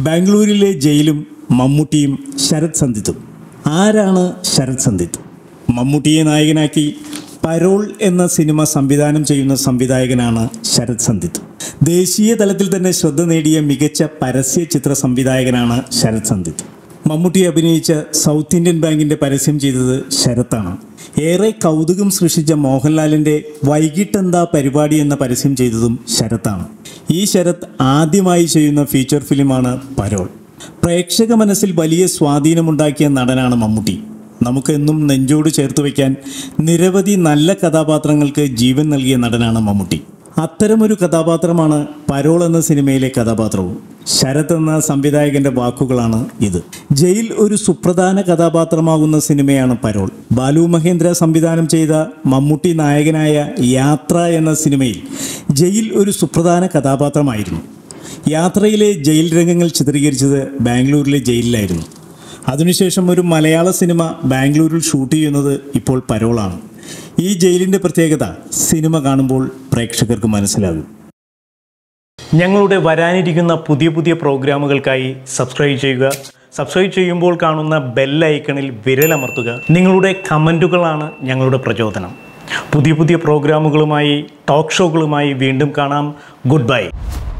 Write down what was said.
ബാംഗ്ലൂരിലെ ജയിലും മമ്മൂട്ടിയും ശരത് സന്ദിത്തും ആരാണ് ശരത് സന്ദിത്ത് മമ്മൂട്ടിയെ നായകനാക്കി പരോൾ എന്ന സിനിമ സംവിധാനം ചെയ്യുന്ന സംവിധായകനാണ് ശരത് സന്ദിത്ത് ദേശീയ തലത്തിൽ തന്നെ ശ്രദ്ധ നേടിയ മികച്ച പരസ്യ ചിത്ര സംവിധായകനാണ് ശരത് സന്ദിത്ത് മമ്മൂട്ടി അഭിനയിച്ച സൗത്ത് ഇന്ത്യൻ ബാങ്കിന്റെ പരസ്യം ചെയ്തത് ശരത്താണ് ഏറെ കൗതുകം സൃഷ്ടിച്ച മോഹൻലാലിന്റെ വൈകിട്ടെന്താ പരിപാടി എന്ന പരസ്യം ചെയ്തതും ശരത്താണ് ഈ ശരത് ആദ്യമായി ചെയ്യുന്ന ഫീച്ചർ ഫിലിമാണ് പരോൾ പ്രേക്ഷക മനസ്സിൽ വലിയ സ്വാധീനമുണ്ടാക്കിയ നടനാണ് മമ്മൂട്ടി നമുക്കെന്നും നെഞ്ചോട് ചേർത്ത് വയ്ക്കാൻ നിരവധി നല്ല കഥാപാത്രങ്ങൾക്ക് ജീവൻ നൽകിയ നടനാണ് മമ്മൂട്ടി അത്തരമൊരു കഥാപാത്രമാണ് പരോൾ എന്ന സിനിമയിലെ കഥാപാത്രവും ശരത് എന്ന സംവിധായകന്റെ വാക്കുകളാണ് ഇത് ജയിൽ ഒരു സുപ്രധാന കഥാപാത്രമാകുന്ന സിനിമയാണ് പരോൾ ബാലു മഹേന്ദ്ര സംവിധാനം ചെയ്ത മമ്മൂട്ടി നായകനായ യാത്ര എന്ന സിനിമയിൽ ജയിൽ ഒരു സുപ്രധാന കഥാപാത്രമായിരുന്നു യാത്രയിലെ ജയിൽ രംഗങ്ങൾ ചിത്രീകരിച്ചത് ബാംഗ്ലൂരിലെ ജയിലിലായിരുന്നു അതിനുശേഷം ഒരു മലയാള സിനിമ ബാംഗ്ലൂരിൽ ഷൂട്ട് ചെയ്യുന്നത് ഇപ്പോൾ പരോളാണ് ഈ ജയിലിൻ്റെ പ്രത്യേകത സിനിമ കാണുമ്പോൾ പ്രേക്ഷകർക്ക് മനസ്സിലാകും ഞങ്ങളുടെ വരാനിരിക്കുന്ന പുതിയ പുതിയ പ്രോഗ്രാമുകൾക്കായി സബ്സ്ക്രൈബ് ചെയ്യുക സബ്സ്ക്രൈബ് ചെയ്യുമ്പോൾ കാണുന്ന ബെൽ ഐക്കണിൽ വിരലമർത്തുക നിങ്ങളുടെ കമൻറ്റുകളാണ് ഞങ്ങളുടെ പ്രചോദനം പുതിയ പുതിയ പ്രോഗ്രാമുകളുമായി ടോക്ക് ഷോകളുമായി വീണ്ടും കാണാം ഗുഡ് ബൈ